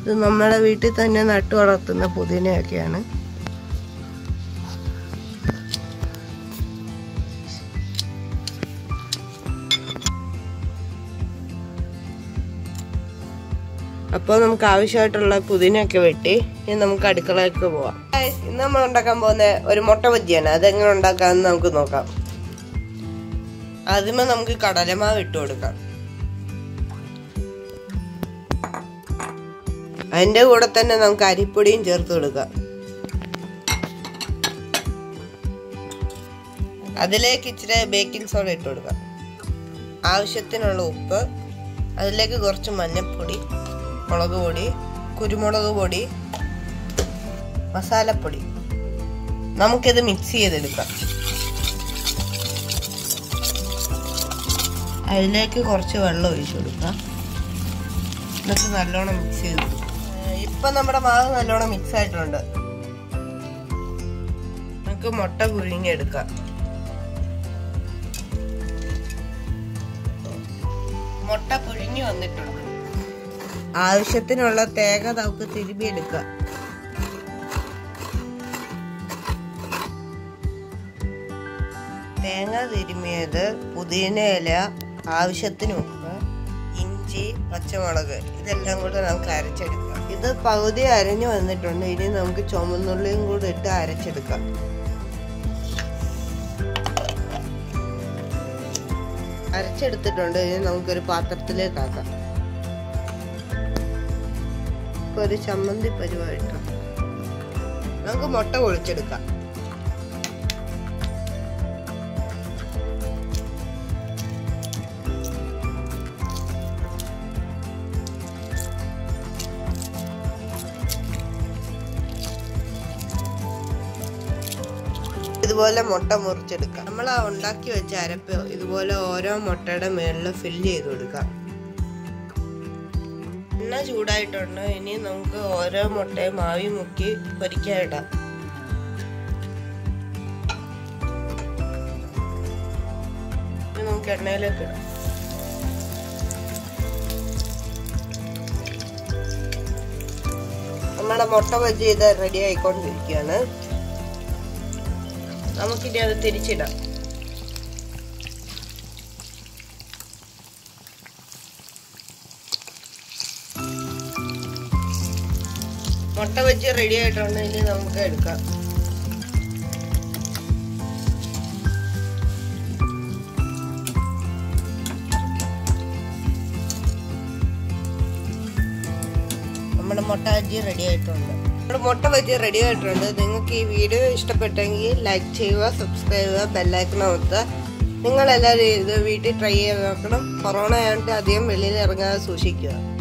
ഇത് നമ്മുടെ വീട്ടിൽ തന്നെ നട്ടു വളർത്തുന്ന പുതിനയൊക്കെയാണ് അപ്പോൾ നമുക്ക് ആവശ്യമായിട്ടുള്ള പുതിനയൊക്കെ വെട്ടി ഇനി നമുക്ക് അടുക്കളയിലേക്ക് പോവാം Guys, ഇന്ന് നമ്മൾ ഉണ്ടാക്കാൻ പോകുന്ന ഒരു മുട്ട ബജ്ജിയാണ് അതെങ്ങനെ ഉണ്ടാക്കാമെന്ന് നമുക്ക് നോക്കാം ആദ്യമേ നമുക്ക് കടലമാവ് ഇട്ട് കൊടുക്കാം അതിന്റെ കൂടെ തന്നെ നമുക്ക് അരിപ്പൊടിയും ചേർത്ത് കൊടുക്കാം അതിലേക്ക് ഇച്ചിരി ബേക്കിംഗ് സോഡ ഇട്ട് കൊടുക്കാം ആവശ്യത്തിനുള്ള ഉപ്പ് അതിലേക്ക് കുറച്ച് മഞ്ഞൾപ്പൊടി മുളക് പൊടി കുരുമുളക് പൊടി മസാലപ്പൊടി നമുക്കിത് മിക്സ് ചെയ്തെടുക്കാം അതിലേക്ക് കുറച്ച് വെള്ളം ഒഴിച്ചു കൊടുക്കാം എന്നിട്ട് നല്ലോണം മിക്സ് ചെയ്ത് കൊടുക്കാം. ഏഹ് ഇപ്പൊ നമ്മുടെ മാവ് നല്ലോണം മിക്സ് ആയിട്ടുണ്ട് നമുക്ക് മുട്ട പുഴുങ്ങിയെടുക്കാം മുട്ട പുഴുങ്ങി വന്നിട്ടുണ്ട് ആവശ്യത്തിനുള്ള തേങ്ങ നമുക്ക് തിരുമ്മിയെടുക്കാം തേങ്ങ തിരുമ്മിയത് പുതിന ഇല ആവശ്യത്തിന് ഉപ്പ് ഇഞ്ചി പച്ചമുളക് ഇതെല്ലാം കൂടെ നമുക്ക് അരച്ചെടുക്കാം ഇത് പകുതി അരഞ്ഞു വന്നിട്ടുണ്ട് ഇനി നമുക്ക് ചുമന്നുള്ളിയും കൂടെ ഇട്ട് അരച്ചെടുക്കാം അരച്ചെടുത്തിട്ടുണ്ട് ഇനി നമുക്കൊരു പാത്രത്തിലേക്ക് ആക്കാം ഇപ്പൊ ഒരു ചമ്മന്തി പരിവായിട്ട് നമുക്ക് മുട്ട പൊളിച്ചെടുക്കാം ഇതുപോലെ മുട്ട മുറിച്ചെടുക്കാം നമ്മൾ ആ ഉണ്ടാക്കി വെച്ച അരപ്പ് ഇതുപോലെ ഓരോ മുട്ടയുടെ മേളിൽ ഫില്ല് ചെയ്ത് കൊടുക്കാം എണ്ണ ചൂടായിട്ടുണ്ട് ഇനി നമുക്ക് ഓരോ മുട്ടയും ആവി മുക്കി പൊരിക്കാൻ ഇടാം ഇനി നമുക്ക് എണ്ണയിലേക്ക് ഇടാം നമ്മുടെ മുട്ട ബജ്ജി ഇത് റെഡി ആയിക്കൊണ്ടിരിക്കുകയാണ് നമുക്കിനി അത് തിരിച്ചിടാം മുട്ട വെച്ച് റെഡി ആയിട്ടുണ്ട് ഇനി നമുക്ക് എടുക്കാം നമ്മുടെ മുട്ട ബജ്ജി റെഡി ആയിട്ടുണ്ട് നമ്മുടെ മുട്ട ബജ്ജി റെഡി ആയിട്ടുണ്ട് നിങ്ങൾക്ക് ഈ വീഡിയോ ഇഷ്ടപ്പെട്ടെങ്കിൽ ലൈക്ക് ചെയ്യുക സബ്സ്ക്രൈബ് ചെയ്യുക ബെല്ലൈക്കൺ അമർത്തുക നിങ്ങളെല്ലാവരും ഇത് വീട്ടിൽ ട്രൈ ചെയ്ത് നോക്കണം കൊറോണ ആയതുകൊണ്ട് അധികം വെളിയിൽ ഇറങ്ങാതെ സൂക്ഷിക്കുക